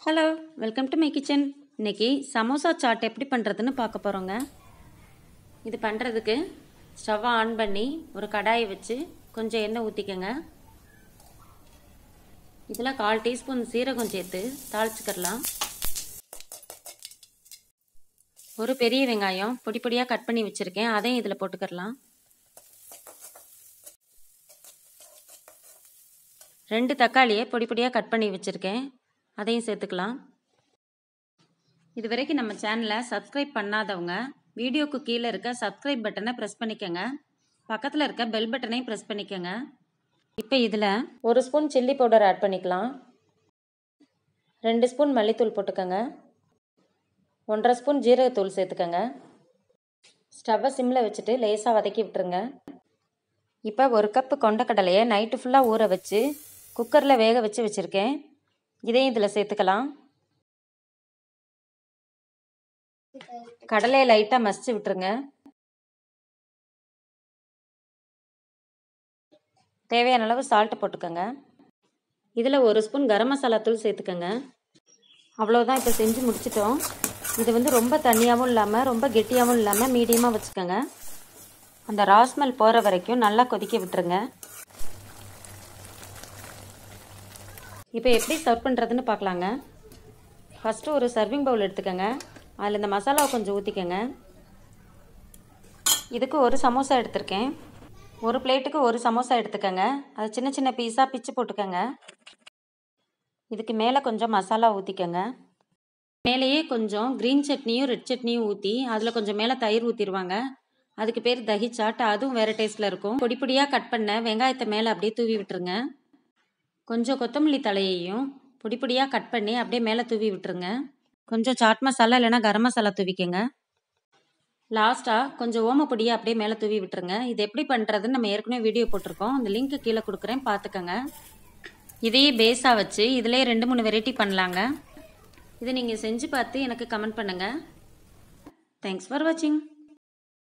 hello welcome to my kitchen இன்னைக்கு samosa chat எப்படி பண்ணுறதுன்னு பார்க்க போகிறோங்க இது பண்ணுறதுக்கு ஸ்டவ்வை ஆன் பண்ணி ஒரு கடாயை வச்சு கொஞ்சம் எண்ணெய் ஊற்றிக்கங்க இதில் கால் டீஸ்பூன் சீரகம் சேர்த்து தாளிச்சுக்கிடலாம் ஒரு பெரிய வெங்காயம் பொடி பொடியாக கட் பண்ணி வச்சுருக்கேன் அதையும் இதில் போட்டுக்கிடலாம் ரெண்டு தக்காளியை பொடி பொடியாக கட் பண்ணி வச்சுருக்கேன் அதையும் சேர்த்துக்கலாம் இது வரைக்கும் நம்ம சேனலை சப்ஸ்கிரைப் பண்ணாதவங்க வீடியோக்கு கீழே இருக்க சப்ஸ்கிரைப் பட்டனை ப்ரெஸ் பண்ணிக்கோங்க பக்கத்தில் இருக்க பெல் பட்டனையும் ப்ரெஸ் பண்ணிக்கோங்க இப்போ இதில் ஒரு ஸ்பூன் சில்லி பவுடர் ஆட் பண்ணிக்கலாம் ரெண்டு ஸ்பூன் மல்லித்தூள் போட்டுக்கோங்க ஒன்றரை ஸ்பூன் ஜீரகத்தூள் சேர்த்துக்கோங்க ஸ்டவ்வை சிம்மில் வச்சுட்டு லேசாக வதக்கி விட்டுருங்க இப்போ ஒரு கப்பு கொண்டக்கடலையை நைட்டு ஃபுல்லாக ஊற வச்சு குக்கரில் வேக வச்சு வச்சுருக்கேன் இதையும் இதில் சேர்த்துக்கலாம் கடலையை லைட்டாக மசிச்சு விட்டுருங்க தேவையான அளவு சால்ட்டு போட்டுக்கோங்க இதில் ஒரு ஸ்பூன் கரம் மசாலா தூள் சேர்த்துக்கோங்க அவ்வளோதான் இப்போ செஞ்சு முடிச்சிட்டோம் இது வந்து ரொம்ப தண்ணியாகவும் இல்லாமல் ரொம்ப கெட்டியாகவும் இல்லாமல் மீடியமாக வச்சுக்கோங்க அந்த ராஸ்மெல் போகிற வரைக்கும் நல்லா கொதிக்க விட்டுருங்க இப்போ எப்படி சர்வ் பண்ணுறதுன்னு பார்க்கலாங்க ஃபஸ்ட்டு ஒரு சர்விங் பவுல் எடுத்துக்கோங்க அதில் இந்த மசாலாவை கொஞ்சம் ஊற்றிக்கோங்க இதுக்கு ஒரு சமோசா எடுத்திருக்கேன் ஒரு பிளேட்டுக்கு ஒரு சமோசா எடுத்துக்கோங்க அது சின்ன சின்ன பீஸாக பிச்சு போட்டுக்கோங்க இதுக்கு மேலே கொஞ்சம் மசாலா ஊற்றிக்கோங்க மேலேயே கொஞ்சம் க்ரீன் சட்னியும் ரெட் சட்னியும் ஊற்றி அதில் கொஞ்சம் மேலே தயிர் ஊற்றிடுவாங்க அதுக்கு பேர் தஹி சாட் அதுவும் வேறு டேஸ்ட்டில் இருக்கும் பொடி பொடியாக கட் பண்ண வெங்காயத்தை மேலே அப்படியே தூவி விட்டுருங்க கொஞ்சம் கொத்தமல்லி தலையையும் பொடி பொடியாக கட் பண்ணி அப்படியே மேலே தூவி விட்டுருங்க கொஞ்சம் சாட் மசாலா இல்லைனா கரம் மசாலா தூவிக்கங்க லாஸ்ட்டாக கொஞ்சம் ஓமப்பொடியை அப்படியே மேலே தூவி விட்டுருங்க இது எப்படி பண்ணுறதுன்னு நம்ம ஏற்கனவே வீடியோ போட்டிருக்கோம் அந்த லிங்க்கு கீழே கொடுக்குறேன் பார்த்துக்கங்க இதையே பேஸாக வச்சு இதிலே ரெண்டு மூணு வெரைட்டி பண்ணலாங்க இதை நீங்கள் செஞ்சு பார்த்து எனக்கு கமெண்ட் பண்ணுங்கள் தேங்க்ஸ் ஃபார் வாட்சிங்